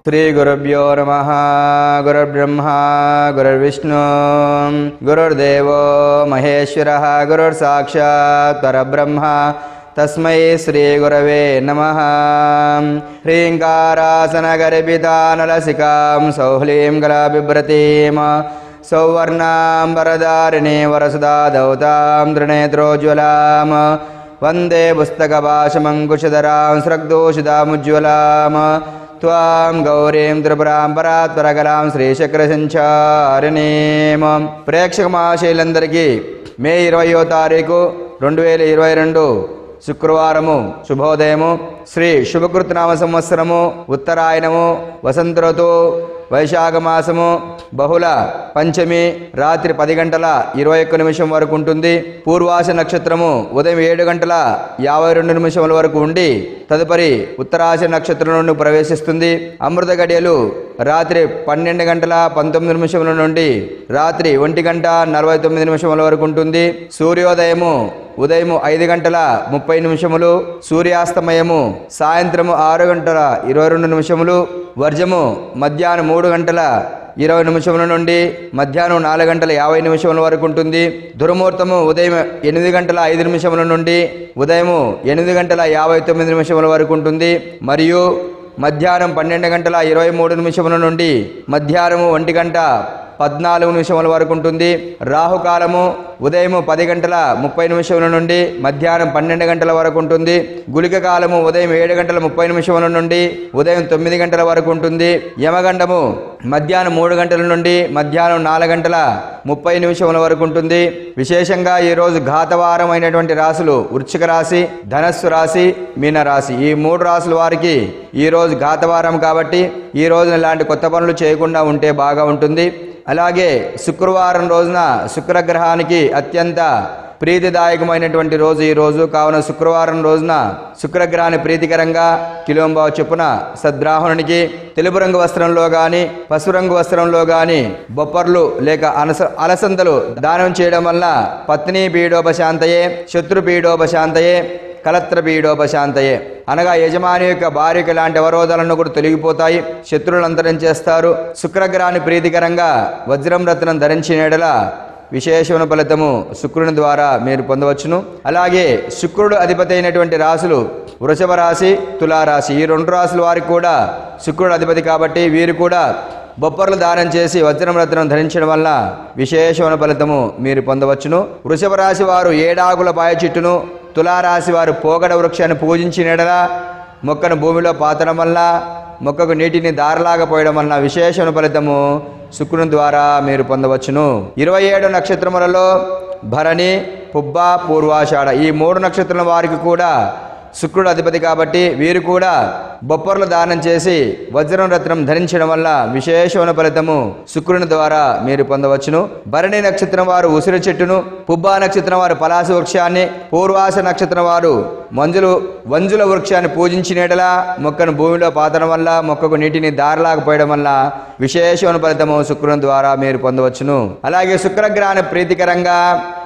श्रीगुरुभ्यो नमः गुरुर्ब्रह्मा गुरुर्विष्णु गुरुर्देवो महेश्वरः गुरुर्साक्षात् परब्रह्म तस्मै श्रीगुरवे नमः ह्रीङ्कारासनगर्भितानलसिकां सौह्लीं गलाबिभ्रतीं सौवर्णां वरदारिणीं वरसदा दौतां त्रिनेत्रोज्ज्वलां वन्दे पुस्तकभाषमङ्कुशधरां स्रग्दोषितामुज्ज्वलां त्वां गौरीं त्रिपुरां పరాత్పరగలాం శ్రీచక్రసంచారిణీం ప్రేక్షక మహాశైలందరికీ మే ఇరవయో తారీఖు రెండు వేల ఇరవై రెండు శుక్రవారము శుభోదయము శ్రీ శుభకృతనామ సంవత్సరము ఉత్తరాయణము వసంత ఋతువు వైశాఖ మాసము బహుళ పంచమి రాత్రి పది గంటల ఇరవై ఒక్క నిమిషం వరకు ఉంటుంది పూర్వాస నక్షత్రము ఉదయం ఏడు గంటల యాభై రెండు నిమిషముల వరకు ఉండి తదుపరి ఉత్తరాశ నక్షత్రం నుండి ప్రవేశిస్తుంది అమృత గడియలు రాత్రి పన్నెండు గంటల పంతొమ్మిది నిమిషముల నుండి రాత్రి ఒంటి గంట నలభై తొమ్మిది నిమిషముల వరకు ఉంటుంది సూర్యోదయము ఉదయం ఐదు గంటల ముప్పై నిమిషములు సూర్యాస్తమయము సాయంత్రము ఆరు గంటల ఇరవై రెండు నిమిషములు వర్జము మధ్యాహ్నం మూడు గంటల ఇరవై నిమిషముల నుండి మధ్యాహ్నం నాలుగు గంటల యాభై నిమిషముల వరకు ఉంటుంది దుర్ముహూర్తము ఉదయం ఎనిమిది గంటల ఐదు నిమిషముల నుండి ఉదయము ఎనిమిది గంటల యాభై తొమ్మిది నిమిషముల వరకు ఉంటుంది మరియు మధ్యాహ్నం పన్నెండు గంటల ఇరవై మూడు నిమిషముల నుండి మధ్యాహ్నము ఒంటి గంట పద్నాలుగు నిమిషముల వరకు ఉంటుంది రాహుకాలము ఉదయం పది గంటల ముప్పై నిమిషముల నుండి మధ్యాహ్నం పన్నెండు గంటల వరకు ఉంటుంది గుళిక కాలము ఉదయం ఏడు గంటల ముప్పై నిమిషముల నుండి ఉదయం తొమ్మిది గంటల వరకు ఉంటుంది యమగండము మధ్యాహ్నం మూడు గంటల నుండి మధ్యాహ్నం నాలుగు గంటల ముప్పై నిమిషముల వరకు ఉంటుంది విశేషంగా ఈరోజు ఘాతవారం అయినటువంటి రాశులు వృశ్చిక రాశి ధనస్సు రాశి మీన రాశి ఈ మూడు రాశుల వారికి ఈ రోజు ఘాతవారం కాబట్టి ఈ రోజున ఇలాంటి కొత్త పనులు చేయకుండా ఉంటే బాగా ఉంటుంది అలాగే శుక్రవారం రోజున శుక్రగ్రహానికి అత్యంత ప్రీతిదాయకమైనటువంటి రోజు ఈ రోజు కావున శుక్రవారం రోజున శుక్రగ్రహాన్ని ప్రీతికరంగా కిలోంబావు చొప్పున సద్బ్రాహ్మణునికి తెలుపు రంగు వస్త్రంలో గాని పసుపు రంగు వస్త్రంలో గాని బొప్పర్లు లేక అనస అలసందలు దానం చేయడం వల్ల పత్ని పీడోపశాంతయే శత్రు పీడోపశాంతయే కలత్ర పీడోపశాంతయే అనగా యజమాని యొక్క భార్యకి లాంటి అవరోధాలను కూడా తొలగిపోతాయి శత్రువులు అంతరం చేస్తారు శుక్రగ్రహాన్ని ప్రీతికరంగా వజ్రం రత్నం ధరించిన ఎడల విశేషమైన ఫలితము శుక్రుని ద్వారా మీరు పొందవచ్చును అలాగే శుక్రుడు అధిపతి అయినటువంటి రాశులు వృషభ రాశి తులారాశి ఈ రెండు రాశుల వారికి కూడా శుక్రుడు అధిపతి కాబట్టి వీరు కూడా బొప్పర్లు దానం చేసి వజ్రం రత్నం ధరించడం వల్ల విశేషమైన ఫలితము మీరు పొందవచ్చును వృషభ రాశి వారు ఏడాకుల పాయ చెట్టును తులారాశి వారు పోగడ వృక్షాన్ని పూజించినడలా మొక్కను భూమిలో పాతడం వల్ల మొక్కకు నీటిని దారలాగా పోయడం వలన విశేషమైన ఫలితము శుక్రుని ద్వారా మీరు పొందవచ్చును ఇరవై ఏడు నక్షత్రములలో భరణి పుబ్బ పూర్వాషాఢ ఈ మూడు నక్షత్రాల వారికి కూడా శుక్రుడు అధిపతి కాబట్టి వీరు కూడా బొప్పర్లు దానం చేసి వజ్రం రత్నం ధరించడం వల్ల విశేషమైన ఫలితము శుక్రుని ద్వారా మీరు పొందవచ్చును భరణి నక్షత్రం వారు ఉసిరి చెట్టును పుబ్బా నక్షత్రం వారు పలాస వృక్షాన్ని పూర్వాస నక్షత్రం వారు మంజులు వంజుల వృక్షాన్ని పూజించినట్లా మొక్కను భూమిలో పాతడం వల్ల మొక్కకు నీటిని దారిలాకపోయడం వల్ల విశేషమైన ఫలితము శుక్రుని ద్వారా మీరు పొందవచ్చును అలాగే శుక్రగ్రహాన్ని ప్రీతికరంగా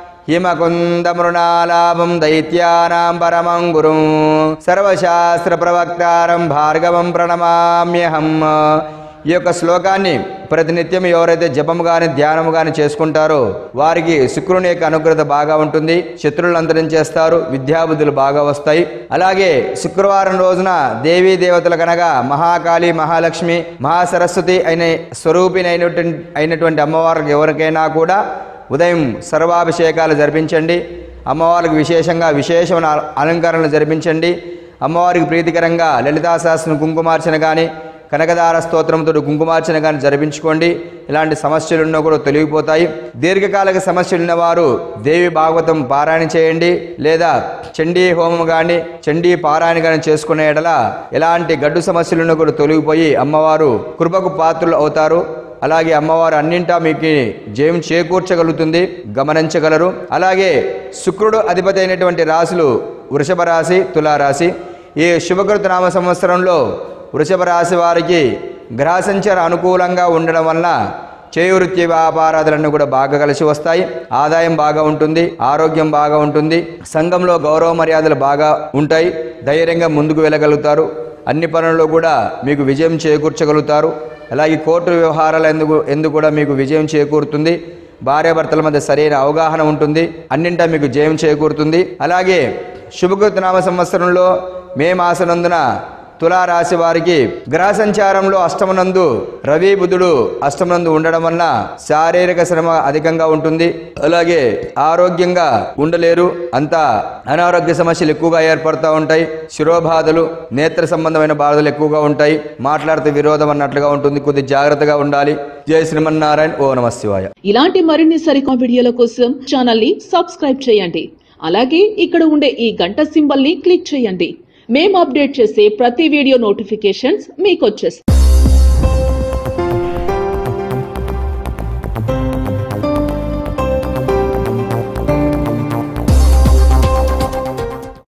హిమకుందమృణాలాభం దైత్యానాం పరమం గురుం సర్వశాస్త్ర ప్రవక్తారం భార్గవం ప్రణమామ్యహం ఈ యొక్క శ్లోకాన్ని ప్రతినిత్యం ఎవరైతే జపము కానీ ధ్యానము కానీ చేసుకుంటారో వారికి శుక్రుని యొక్క అనుగ్రత బాగా ఉంటుంది శత్రువులు అంతరించేస్తారు విద్యాబుద్ధులు బాగా వస్తాయి అలాగే శుక్రవారం రోజున దేవీ దేవతల కనగా మహాకాళి మహాలక్ష్మి మహాసరస్వతి అయిన స్వరూపిణి అయినటువంటి అయినటువంటి అమ్మవారికి ఎవరికైనా కూడా ఉదయం సర్వాభిషేకాలు జరిపించండి అమ్మవారికి విశేషంగా విశేషమైన అల- అలంకరణలు జరిపించండి అమ్మవారికి ప్రీతికరంగా లలితా సహస్రం కుంకుమార్చన కానీ కనకదార స్తోత్రంతో కుంకుమార్చన కానీ జరిపించుకోండి ఇలాంటి సమస్యలు ఉన్నా కూడా తొలగిపోతాయి దీర్ఘకాలిక సమస్యలు ఉన్నవారు దేవి భాగవతం పారాయణ చేయండి లేదా చండీ హోమం కానీ చండీ పారాయణ కానీ చేసుకునే ఎడల ఎలాంటి గడ్డు సమస్యలు ఉన్నా కూడా తొలగిపోయి అమ్మవారు కృపకు పాత్రులు అవుతారు అలాగే అమ్మవారు అన్నింటా మీకు జయం చేకూర్చగలుగుతుంది గమనించగలరు అలాగే శుక్రుడు అధిపతి అయినటువంటి రాశులు వృషభ రాశి తులారాశి ఈ శుభకృత నామ సంవత్సరంలో వృషభ రాశి వారికి గ్రహ సంచార అనుకూలంగా ఉండడం వల్ల చేయువృత్తి వ్యాపారాదులన్నీ కూడా బాగా కలిసి వస్తాయి ఆదాయం బాగా ఉంటుంది ఆరోగ్యం బాగా ఉంటుంది సంఘంలో గౌరవ మర్యాదలు బాగా ఉంటాయి ధైర్యంగా ముందుకు వెళ్ళగలుగుతారు అన్ని పనుల్లో కూడా మీకు విజయం చేకూర్చగలుగుతారు అలాగే కోర్టు వ్యవహారాలు ఎందుకు ఎందుకు కూడా మీకు విజయం చేకూరుతుంది భార్యాభర్తల మధ్య సరైన అవగాహన ఉంటుంది అన్నింటా మీకు జయం చేకూరుతుంది అలాగే శుభకృత నామ సంవత్సరంలో మే మాసనందున తులారాశి వారికి గ్రహ సంచారంలో అష్టమనందు రవి బుధుడు అష్టమనందు ఉండడం వలన శారీరక శ్రమ అధికంగా ఉంటుంది అలాగే ఆరోగ్యంగా ఉండలేరు అంతా అనారోగ్య సమస్యలు ఎక్కువగా ఏర్పడుతూ ఉంటాయి శిరోబాధలు నేత్ర సంబంధమైన బాధలు ఎక్కువగా ఉంటాయి మాట్లాడితే విరోధం అన్నట్లుగా ఉంటుంది కొద్ది జాగ్రత్తగా ఉండాలి జయ శ్రీమన్నారాయణ ఓ నమ శివాయ ఇలాంటి మరిన్ని సరికొత్త వీడియోల కోసం ఛానల్ ని సబ్స్క్రైబ్ చేయండి అలాగే ఇక్కడ ఉండే ఈ గంట సింబల్ ని క్లిక్ చేయండి మేము అప్డేట్ చేసే ప్రతి వీడియో నోటిఫికేషన్స్ మీకు వచ్చేస్తాయి